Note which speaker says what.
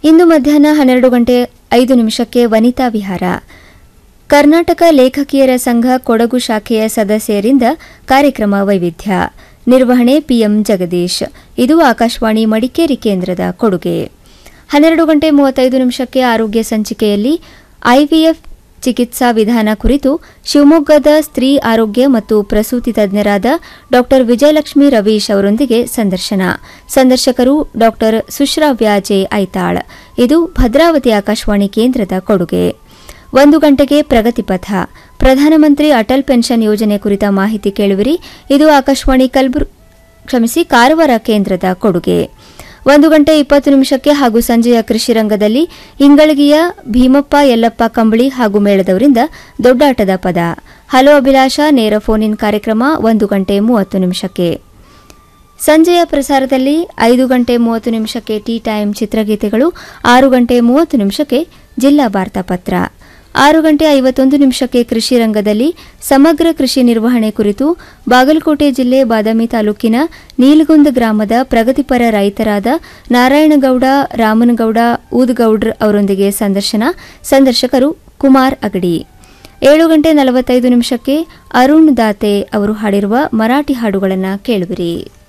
Speaker 1: ಇಂದು ಮಧ್ಯಾಹ್ನ ಹನ್ನೆರಡು ಗಂಟೆ ಐದು ನಿಮಿಷಕ್ಕೆ ವನಿತಾ ವಿಹಾರ ಕರ್ನಾಟಕ ಲೇಖಕಿಯರ ಸಂಘ ಕೊಡಗು ಶಾಖೆಯ ಸದಸ್ಯರಿಂದ ಕಾರ್ಯಕ್ರಮ ವೈವಿಧ್ಯ ನಿರ್ವಹಣೆ ಪಿಎಂ ಜಗದೀಶ್ ಇದು ಆಕಾಶವಾಣಿ ಮಡಿಕೇರಿ ಕೇಂದ್ರದ ಕೊಡುಗೆ ಹನ್ನೆರಡು ಗಂಟೆ ಮೂವತ್ತೈದು ನಿಮಿಷಕ್ಕೆ ಆರೋಗ್ಯ ಸಂಚಿಕೆಯಲ್ಲಿ ಐವಿಎಫ್ ಚಿಕಿತ್ಸಾ ವಿಧಾನ ಕುರಿತು ಶಿವಮೊಗ್ಗದ ಸ್ತ್ರೀ ಆರೋಗ್ಯ ಮತ್ತು ಪ್ರಸೂತಿ ತಜ್ಞರಾದ ಡಾ ವಿಜಯಲಕ್ಷ್ಮಿ ರವೀಶ್ ಅವರೊಂದಿಗೆ ಸಂದರ್ಶನ ಸಂದರ್ಶಕರು ಡಾ ಸುಶ್ರಾವ್ಯ ಜೆ ಐತಾಳ್ ಇದು ಭದ್ರಾವತಿ ಆಕಾಶವಾಣಿ ಕೇಂದ್ರದ ಕೊಡುಗೆ ಒಂದು ಗಂಟೆಗೆ ಪ್ರಗತಿಪಥ ಪ್ರಧಾನಮಂತ್ರಿ ಅಟಲ್ ಪೆನ್ಷನ್ ಯೋಜನೆ ಕುರಿತ ಮಾಹಿತಿ ಕೇಳುವಿರಿ ಇದು ಆಕಾಶವಾಣಿ ಕಲಬುರ್ ಕ್ಷಮಿಸಿ ಕಾರವಾರ ಕೇಂದ್ರದ ಕೊಡುಗೆ ಒಂದು ಗಂಟೆ ಇಪ್ಪತ್ತು ನಿಮಿಷಕ್ಕೆ ಹಾಗೂ ಸಂಜೆಯ ಕೃಷಿ ರಂಗದಲ್ಲಿ ಇಂಗಳಗಿಯ ಭೀಮಪ್ಪ ಯಲ್ಲಪ್ಪ ಕಂಬಳಿ ಹಾಗೂ ಮೇಳದವರಿಂದ ದೊಡ್ಡಾಟದ ಪದ ಹಲೋ ಅಭಿಲಾಷ ನೇರ ಫೋನ್ ಇನ್ ಕಾರ್ಯಕ್ರಮ ಒಂದು ಗಂಟೆ ಮೂವತ್ತು ನಿಮಿಷಕ್ಕೆ ಸಂಜೆಯ ಪ್ರಸಾರದಲ್ಲಿ ಐದು ಗಂಟೆ ಮೂವತ್ತು ನಿಮಿಷಕ್ಕೆ ಟೀ ಟೈಮ್ ಚಿತ್ರಗೀತೆಗಳು ಆರು ಗಂಟೆ ಮೂವತ್ತು ನಿಮಿಷಕ್ಕೆ ಜಿಲ್ಲಾ ವಾರ್ತಾಪತ್ರ ಆರು ಗಂಟೆ ಐವತ್ತೊಂದು ನಿಮಿಷಕ್ಕೆ ಕೃಷಿ ರಂಗದಲ್ಲಿ ಸಮಗ್ರ ಕೃಷಿ ನಿರ್ವಹಣೆ ಕುರಿತು ಬಾಗಲಕೋಟೆ ಜಿಲ್ಲೆ ಬಾದಾಮಿ ತಾಲೂಕಿನ ನೀಲಗುಂದ ಗ್ರಾಮದ ಪ್ರಗತಿಪರ ರೈತರಾದ ನಾರಾಯಣಗೌಡ ರಾಮನಗೌಡ ಊದಗೌಡ್ರ ಅವರೊಂದಿಗೆ ಸಂದರ್ಶನ ಸಂದರ್ಶಕರು ಕುಮಾರ್ ಅಗಡಿ ಏಳು ಗಂಟೆ ನಲವತ್ತೈದು ನಿಮಿಷಕ್ಕೆ ಅರುಣ್ ದಾತೆ ಅವರು ಹಾಡಿರುವ ಮರಾಠಿ ಹಾಡುಗಳನ್ನು ಕೇಳುವಿರಿ